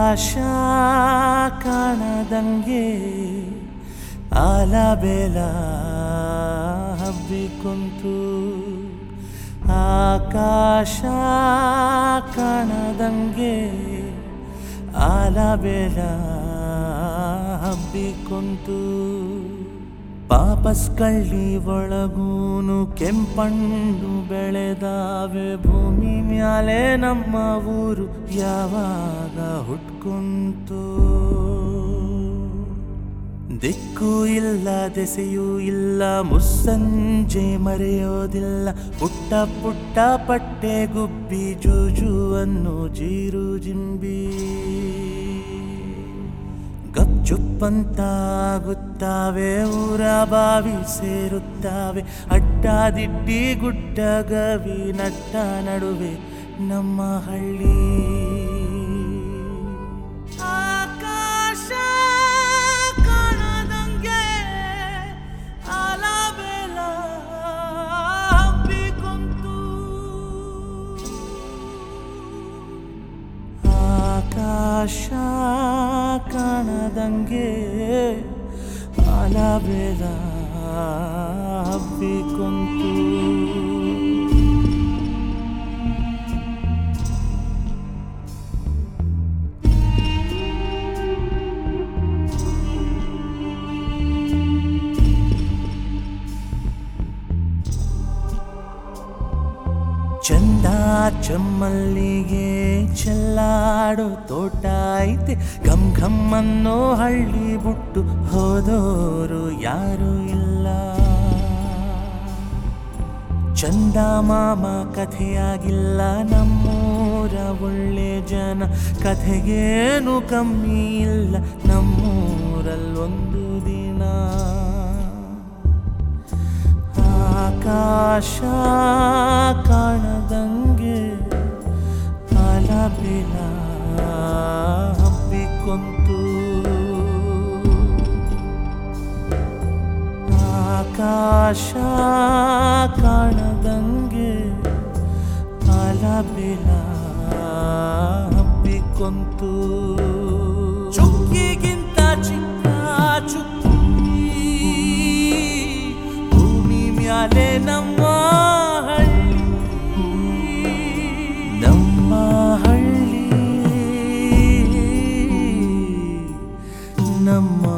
ಆಕಾಶ ಕಾಣದಂಗೆ ಆಲಬೇಲ ಹಬ್ಬಿಕೊಂತು ಆಕಾಶ ಕಾಣದಂಗೆ ಆಲಬೇಲ ಹಬ್ಬಿಕೊಂತು ಪಾಪಸ್ ಕಳ್ಳಿ ಒಳಗೂನು ಕೆಂಪಣ್ಣು ಬೆಳೆದಾವೆ ಭೂಮಿ ಮ್ಯಾಲೆ ನಮ್ಮ ಊರು ಯಾವಾಗ ಹುಟ್ಕೊಂತು ದಿಕ್ಕು ಇಲ್ಲ ದೆಸೆಯೂ ಇಲ್ಲ ಮುಸ್ಸಂಜೆ ಮರೆಯೋದಿಲ್ಲ ಪುಟ್ಟ ಪುಟ್ಟ ಪಟ್ಟೆ ಗುಬ್ಬಿ ಜೂಜು ಅನ್ನು ಜೀರು ಜಿಂಬಿ ಗಪ್ಚುಪ್ಪಂತಾಗುತ್ತಾವೆ ಊರ ಬಾವಿ ಸೇರುತ್ತಾವೆ ಅಡ್ಡಾದಿಡ್ಡಿ ಗುಡ್ಡ ಗವಿ ನಟ್ಟ ನಡುವೆ ನಮ್ಮ ಹಳ್ಳಿ ಆಕಾಶ ಕಾಣದಂಗೆ ಆಲಬೇಲ ಹಬ್ಬಿಕೊಂತು ಆಕಾಶ ಕಾಣದಂಗೆ ಆಲಬೇಲ ಹಬ್ಬಿಕೊಂತು ಚಂದ ಚಮ್ಮಲ್ಲಿಗೆ ಚೆಲ್ಲಾಡೋ ತೋಟ ಐತೆ ಘಮ್ ಘಮ್ ಅನ್ನೋ ಹಳ್ಳಿ ಬಿಟ್ಟು ಹೋದೋರು ಯಾರು ಇಲ್ಲ ಚಂದ ಮಾಮ ಕಥೆಯಾಗಿಲ್ಲ ನಮ್ಮೂರ ಒಳ್ಳೆ ಜನ ಕಥೆಗೇನು ಕಮ್ಮಿ ಇಲ್ಲ ನಮ್ಮೂರಲ್ಲೊಂದು ದಿನ ಆಕಾಶ ಕಾಣದಂಗೆ ಆಲಬಿಲ ಹಬ್ಬಿಕೊಂತು ಆಕಾಶ ಕಾಣದಂಗೆ ಆಲಬಿಲ ಹಬ್ಬಿಕೊಂತು ಚುಕ್ಕಿಗಿಂತ ಚಿಕ್ಕ ಚುಕ್ಕಿ ಭೂಮಿ ಮ್ಯಾಲೆ ನಮ್ಮ ಹಳ್ಳಿ ನಮ್ಮ ಹಳ್ಳಿ ನಮ್ಮ